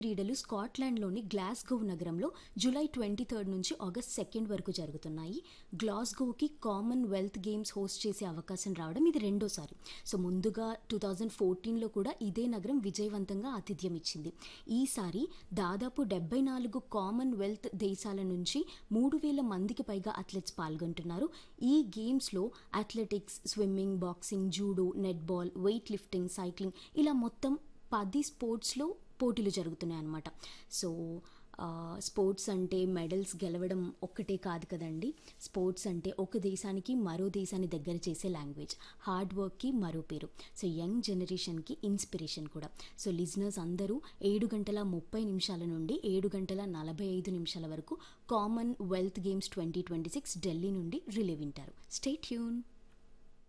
క్రీడలు స్కాట్లాండ్లోని గ్లాస్గో నగరంలో జూలై ట్వంటీ థర్డ్ నుంచి ఆగస్ట్ సెకండ్ వరకు జరుగుతున్నాయి గ్లాస్గోకి కామన్వెల్త్ గేమ్స్ హోస్ట్ చేసే అవకాశం రావడం ఇది రెండోసారి సో ముందుగా టూ థౌజండ్ ఫోర్టీన్లో కూడా ఇదే నగరం విజయవంతంగా ఆతిథ్యం ఇచ్చింది ఈసారి దాదాపు డెబ్బై నాలుగు కామన్వెల్త్ దేశాల నుంచి మూడు వేల మందికి పైగా అథ్లెట్స్ పాల్గొంటున్నారు ఈ గేమ్స్లో athletics swimming boxing judo netball weightlifting cycling ఇలా మొత్తం పది స్పోర్ట్స్లో పోటీలు జరుగుతున్నాయి అన్నమాట సో ఆ, స్పోర్ట్స్ అంటే మెడల్స్ గెలవడం ఒక్కటే కాదు కదండి స్పోర్ట్స్ అంటే ఒక దేశానికి మరో దేశాన్ని దగ్గర చేసే లాంగ్వేజ్ హార్డ్ వర్క్కి మరో పేరు సో యంగ్ జనరేషన్కి ఇన్స్పిరేషన్ కూడా సో లిజనర్స్ అందరూ ఏడు గంటల ముప్పై నిమిషాల నుండి ఏడు గంటల నలభై ఐదు నిమిషాల వరకు commonwealth games twenty twenty six Delhi నుండి రిలే వింటారు స్టే ట్యూన్